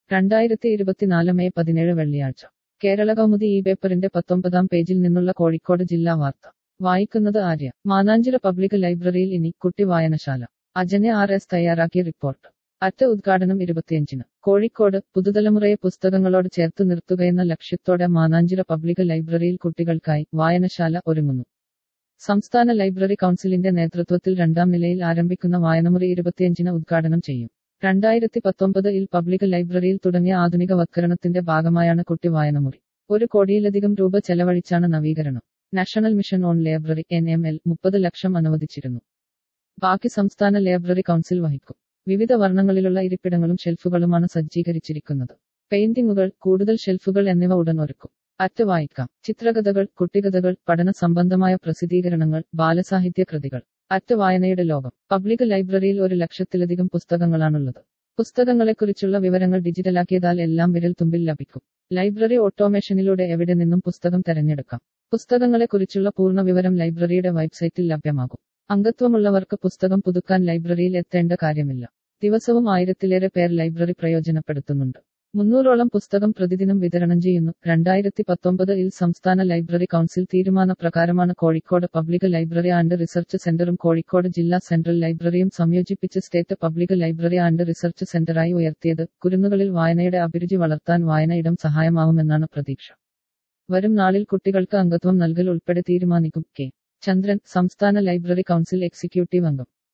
രണ്ടായിരത്തി ഇരുപത്തിനാല് മെയ് പതിനേഴ് വെള്ളിയാഴ്ച കേരള കൗമുദി ഈ പേപ്പറിന്റെ പത്തൊമ്പതാം പേജിൽ നിന്നുള്ള കോഴിക്കോട് ജില്ലാ വാർത്ത വായിക്കുന്നത് ആര്യ മാനാഞ്ചിറ പബ്ലിക് ലൈബ്രറിയിൽ ഇനി കുട്ടി വായനശാല അജനെ ആർ എസ് തയ്യാറാക്കിയ റിപ്പോർട്ട് അറ്റ ഉദ്ഘാടനം ഇരുപത്തിയഞ്ചിന് കോഴിക്കോട് പുതുതലമുറയെ പുസ്തകങ്ങളോട് ചേർത്ത് നിർത്തുകയെന്ന ലക്ഷ്യത്തോടെ മാനാഞ്ചിറ പബ്ലിക് ലൈബ്രറിയിൽ കുട്ടികൾക്കായി വായനശാല ഒരുങ്ങുന്നു സംസ്ഥാന ലൈബ്രറി കൗൺസിലിന്റെ നേതൃത്വത്തിൽ രണ്ടാം നിലയിൽ ആരംഭിക്കുന്ന വായനമുറി ഇരുപത്തിയഞ്ചിന് ഉദ്ഘാടനം ചെയ്യും രണ്ടായിരത്തി പത്തൊമ്പത് ഇൽ പബ്ലിക് ലൈബ്രറിയിൽ തുടങ്ങിയ ആധുനികവത്കരണത്തിന്റെ ഭാഗമായാണ് കുട്ടി വായനമുറി ഒരു കോടിയിലധികം രൂപ ചെലവഴിച്ചാണ് നവീകരണം national mission on library N M L മുപ്പത് ലക്ഷം അനുവദിച്ചിരുന്നു ബാക്കി സംസ്ഥാന ലൈബ്രറി കൗൺസിൽ വഹിക്കും വിവിധ വർണ്ണങ്ങളിലുള്ള ഇരിപ്പിടങ്ങളും ഷെൽഫുകളുമാണ് സജ്ജീകരിച്ചിരിക്കുന്നത് പെയിന്റിങ്ങുകൾ കൂടുതൽ ഷെൽഫുകൾ എന്നിവ ഉടൻ ഒരുക്കും അറ്റ് വായിക്കാം ചിത്രകഥകൾ കുട്ടികഥകൾ പഠന സംബന്ധമായ പ്രസിദ്ധീകരണങ്ങൾ ബാലസാഹിത്യ കൃതികൾ അറ്റ് വായനയുടെ ലോകം പബ്ലിക് ലൈബ്രറിയിൽ ഒരു ലക്ഷത്തിലധികം പുസ്തകങ്ങളാണുള്ളത് പുസ്തകങ്ങളെക്കുറിച്ചുള്ള വിവരങ്ങൾ ഡിജിറ്റലാക്കിയതാൽ എല്ലാം വിരൽ തുമ്പിൽ ലഭിക്കും ലൈബ്രറി ഓട്ടോമേഷനിലൂടെ എവിടെ നിന്നും പുസ്തകം തെരഞ്ഞെടുക്കാം പുസ്തകങ്ങളെക്കുറിച്ചുള്ള പൂർണ്ണ വിവരം ലൈബ്രറിയുടെ വെബ്സൈറ്റിൽ ലഭ്യമാകും അംഗത്വമുള്ളവർക്ക് പുസ്തകം പുതുക്കാൻ ലൈബ്രറിയിൽ എത്തേണ്ട കാര്യമില്ല ദിവസവും ആയിരത്തിലേറെ പേർ ലൈബ്രറി പ്രയോജനപ്പെടുത്തുന്നുണ്ട് മുന്നൂറോളം പുസ്തകം പ്രതിദിനം വിതരണം ചെയ്യുന്നു രണ്ടായിരത്തി പത്തൊമ്പത് ഇൽ സംസ്ഥാന ലൈബ്രറി കൗൺസിൽ തീരുമാനപ്രകാരമാണ് Kozhikode public library and research സെന്ററും കോഴിക്കോട് ജില്ലാ സെൻട്രൽ ലൈബ്രറിയും സംയോജിപ്പിച്ച് state public library and research സെന്ററായി ഉയർത്തിയത് കുരുന്നുകളിൽ വായനയുടെ അഭിരുചി വളർത്താൻ വായന ഇടം സഹായമാവുമെന്നാണ് പ്രതീക്ഷ വരും നാളിൽ കുട്ടികൾക്ക് അംഗത്വം നൽകൽ ഉൾപ്പെടെ തീരുമാനിക്കും കെ ചന്ദ്രൻ സംസ്ഥാന ലൈബ്രറി കൗൺസിൽ എക്സിക്യൂട്ടീവ് അംഗം